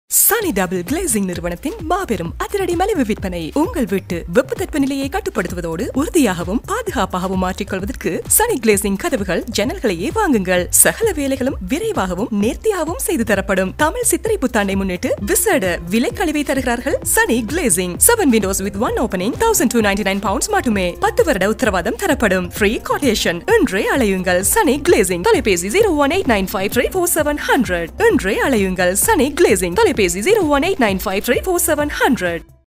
சனி double glazing நிறுவனத்தின் மாபெரும் அதிரடி மலிவு விற்பனை உங்கள் வீட்டு வெப்பத்தட்ப நிலையை கட்டுப்படுத்துவதோடு உறுதியாகவும் பாதுகாப்பாகவும் மாற்றிக்கொள்வதற்கு சனி கிளேசிங் கதவுகள் ஜன்னல்களையே வாங்குங்கள் சகல வேலைகளும் விரைவாகவும் நேர்த்தியாகவும் செய்து தரப்படும் தமிழ் சித்திரை புத்தாண்டை முன்னிட்டு விசேட விலை கழிவை தருகிறார்கள் சனி glazing seven windows with one opening thousand two ninety nine pounds மட்டுமே பத்து வருட உத்தரவாதம் தரப்படும் ஃப்ரீ காட்டேஷன் இன்றே அலையுங்கள் சனி கிளேசிங் தொலைபேசி zero one eight nine five three four seven hundred இன்றே அலையுங்கள் சனி கிளேசிங் தொலைபேசி zero one eight nine five three four seven hundred